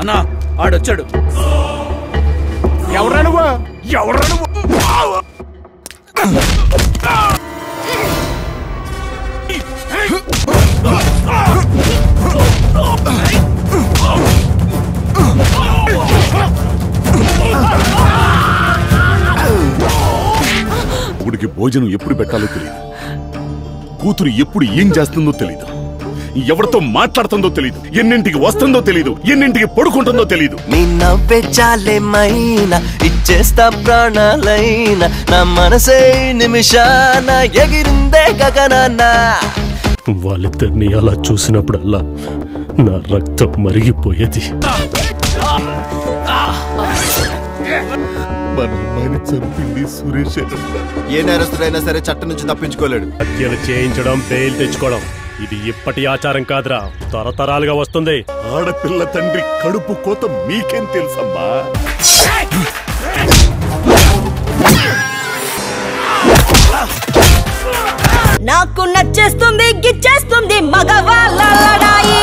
అన్నా ఆడొచ్చాడు ఎవరా నువ్వు ఎవరా నువ్వు కొడుకి భోజనం ఎప్పుడు పెట్టాలో తెలియదు కూతురు ఎప్పుడు ఏం చేస్తుందో తెలియదు ఎవరితో మాట్లాడుతుందో తెలియదు ఎన్నింటికి వస్తుందో తెలియదు ఎన్నింటికి పడుకుంటుందో తెలియదు నీ నవ్వే చాలేమైనా ఇచ్చేస్తా ప్రాణాలైనా నా మనసే నిమిషాన ఎగిరిందే గగనాన్న వాళ్ళిద్దరిని అలా చూసినప్పుడల్లా నా రక్తం మరిగిపోయేది మన అమ్మాయిని చంపింది సురేష్ ఏ నేరస్తుడైనా సరే చట్టం నుంచి తప్పించుకోలేడు హత్యలు చేయించడం బెయిల్ తెచ్చుకోవడం ఇది ఇప్పటి ఆచారం కాదురా తరతరాలుగా వస్తుంది ఆడపిల్ల తండ్రి కడుపు కోత మీకేం తెలుసమ్మా నాకు నచ్చేస్తుంది గిచ్చేస్తుంది మగవాళ్ళ లడాయి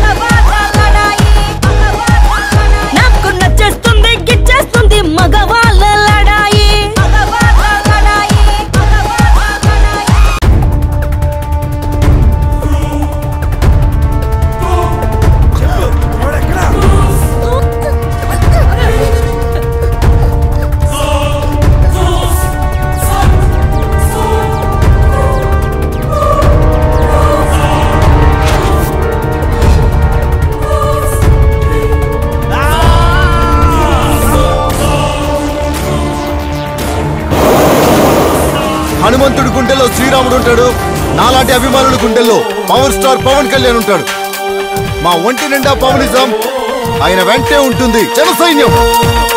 నాకు నచ్చేస్తుంది గిచ్చేస్తుంది మగవాళ్ళ లడాయి హనుమంతుడి గుండెల్లో శ్రీరాముడు ఉంటాడు నాలాంటి అభిమానుల గుండెల్లో పవర్ స్టార్ పవన్ కళ్యాణ్ ఉంటాడు మా ఒంటి నిండా పవనిజం ఆయన వెంటే ఉంటుంది జన సైన్యం